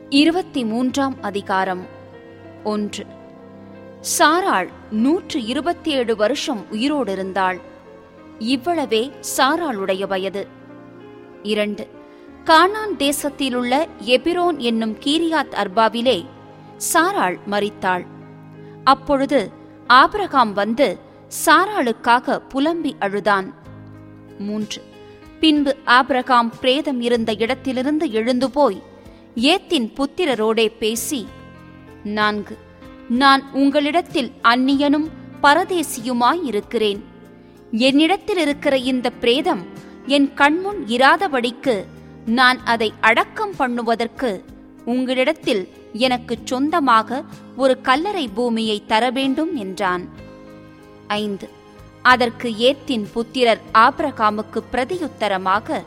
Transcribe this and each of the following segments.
இருபத்தி மூன்றாம் அதிகாரம் ஒன்று சாராள் நூற்று இருபத்தி ஏழு வருஷம் உயிரோடு இருந்தாள் இவ்வளவே சாராளுடைய வயது இரண்டு கானான் தேசத்திலுள்ள எபிரோன் என்னும் கீரியாத் அர்பாவிலே சாராள் மரித்தாள் அப்பொழுது ஆபிரகாம் வந்து சாராளுக்காக புலம்பி அழுதான் மூன்று பின்பு ஆபிரகாம் பிரேதம் இருந்த இடத்திலிருந்து எழுந்து போய் ஏத்தின் புத்திரரோடே பேசி நான்கு நான் உங்களிடத்தில் அந்நியனும் பரதேசியுமாயிருக்கிறேன் என்னிடத்தில் இருக்கிற இந்த பிரேதம் என் கண்முன் இராதபடிக்கு நான் அதை அடக்கம் பண்ணுவதற்கு உங்களிடத்தில் எனக்கு சொந்தமாக ஒரு கல்லறை பூமியை தர வேண்டும் என்றான் ஐந்து அதற்கு ஏத்தின் புத்திரர் ஆபிரகாமுக்கு பிரதியுத்தரமாக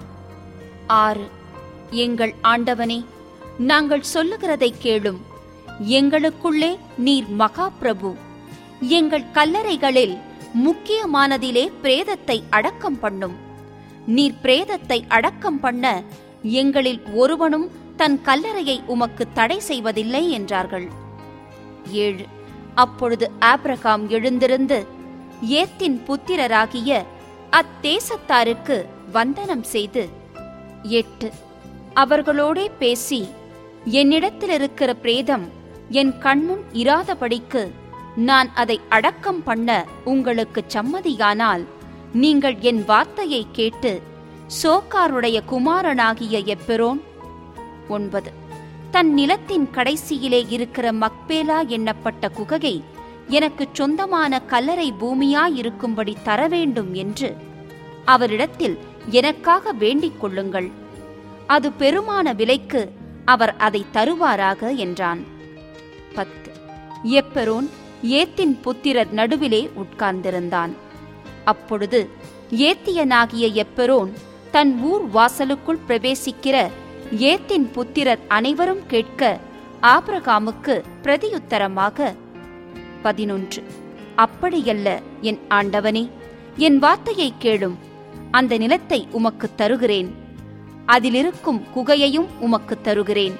ஆறு எங்கள் ஆண்டவனே நாங்கள் சொல்லுகிறதை கேளும் எங்களுக்குள்ளே நீர் மகா பிரபு எங்கள் கல்லறைகளில் முக்கியமானதிலே பிரேதத்தை அடக்கம் பண்ணும் நீர் பிரேதத்தை அடக்கம் பண்ண எங்களில் ஒருவனும் தன் கல்லறையை உமக்கு தடை செய்வதில்லை என்றார்கள் ஏழு அப்பொழுது ஆபிரகாம் எழுந்திருந்து ஏத்தின் புத்திரராகிய அத்தேசத்தாருக்கு வந்தனம் செய்து எட்டு அவர்களோடே பேசி என்னிடத்தில் இருக்கிற பிரேதம் என் கண்முன் இராதபடிக்கு நான் அதை அடக்கம் பண்ண உங்களுக்கு சம்மதியானால் நீங்கள் என் வார்த்தையை கேட்டு சோக்காருடைய குமாரனாகிய எப்பெரோன் ஒன்பது தன் நிலத்தின் கடைசியிலே இருக்கிற மக்பேலா எண்ணப்பட்ட குகையை எனக்கு சொந்தமான கல்லறை பூமியாயிருக்கும்படி தர வேண்டும் என்று அவரிடத்தில் எனக்காக வேண்டிக் கொள்ளுங்கள் அது பெருமான விலைக்கு அவர் அதை தருவாராக என்றான் பத்து எப்பெரோன் ஏத்தின் புத்திரர் நடுவிலே உட்கார்ந்திருந்தான் அப்பொழுது ஏத்தியனாகிய எப்பெரோன் தன் ஊர் வாசலுக்குள் பிரவேசிக்கிற ஏத்தின் புத்திரர் அனைவரும் கேட்க ஆபிரகாமுக்கு பிரதியுத்தரமாக பதினொன்று அப்படியல்ல என் ஆண்டவனே என் வார்த்தையை கேளும் அந்த நிலத்தை உமக்கு தருகிறேன் அதிலிருக்கும் குகையையும் உமக்கு தருகிறேன்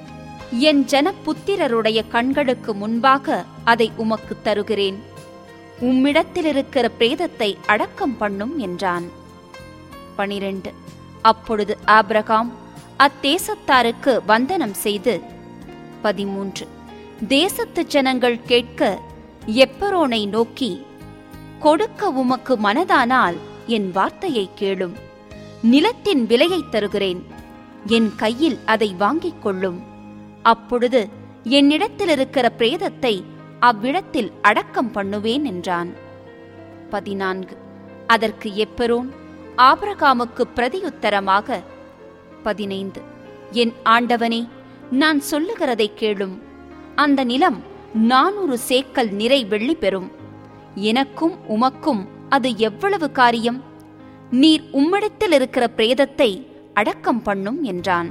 என் ஜன புத்திரருடைய கண்களுக்கு முன்பாக அதை உமக்கு தருகிறேன் உம்மிடத்தில் இருக்கிற பிரேதத்தை அடக்கம் பண்ணும் என்றான் பனிரெண்டு அப்பொழுது ஆபிரகாம் அத்தேசத்தாருக்கு வந்தனம் செய்து பதிமூன்று தேசத்து ஜனங்கள் கேட்க எப்பரோனை நோக்கி கொடுக்க உமக்கு மனதானால் என் வார்த்தையை கேளும் நிலத்தின் விலையை தருகிறேன் என் கையில் அதை வாங்கிக் கொள்ளும் அப்பொழுது என்னிடத்தில் இருக்கிற பிரேதத்தை அவ்விடத்தில் அடக்கம் பண்ணுவேன் என்றான் பதினான்கு அதற்கு எப்பெரோன் ஆபிரகாமுக்கு பிரதியுத்தரமாக பதினைந்து என் ஆண்டவனே நான் சொல்லுகிறதை கேளும் அந்த நிலம் நானூறு சேக்கல் நிறை வெள்ளி பெறும் எனக்கும் உமக்கும் அது எவ்வளவு காரியம் நீர் உம்மிடத்தில் இருக்கிற பிரேதத்தை அடக்கம் பண்ணும் என்றான்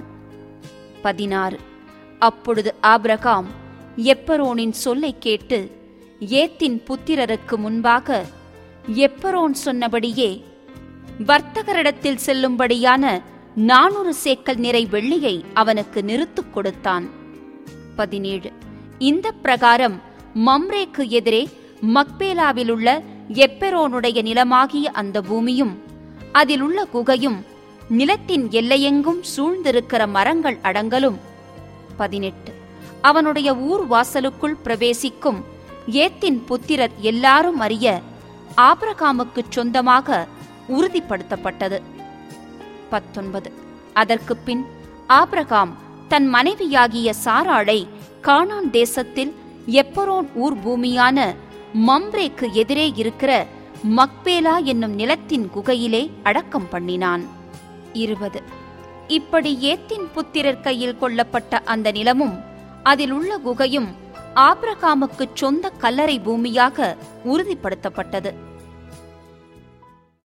பதினாறு அப்பொழுது ஆபிரகாம் எப்பரோனின் சொல்லை கேட்டு ஏத்தின் புத்திரருக்கு முன்பாக எப்பரோன் சொன்னபடியே வர்த்தகரிடத்தில் செல்லும்படியான நானூறு சேக்கல் நிறை வெள்ளியை அவனுக்கு நிறுத்துக் கொடுத்தான் பதினேழு இந்த பிரகாரம் மம்ரேக்கு எதிரே மக்பேலாவிலுள்ள எப்பெரோனுடைய நிலமாகிய அந்த பூமியும் அதிலுள்ள குகையும் நிலத்தின் எல்லையெங்கும் சூழ்ந்திருக்கிற மரங்கள் அடங்கலும் பதினெட்டு அவனுடைய ஊர் வாசலுக்குள் பிரவேசிக்கும் ஏத்தின் புத்திரர் எல்லாரும் அறிய ஆபிரகாமுக்குச் சொந்தமாக உறுதிப்படுத்தப்பட்டது பத்தொன்பது அதற்குப் பின் ஆபிரகாம் தன் மனைவியாகிய சாராளை கானான் தேசத்தில் எப்பரோன் ஊர் பூமியான மம்ரேக்கு எதிரே இருக்கிற மக்பேலா என்னும் நிலத்தின் குகையிலே அடக்கம் பண்ணினான் இருபது இப்படி ஏத்தின் புத்திரர் கையில் கொள்ளப்பட்ட அந்த நிலமும் அதில் உள்ள குகையும் ஆபிரகாமுக்குச் சொந்த கல்லறை பூமியாக உறுதிப்படுத்தப்பட்டது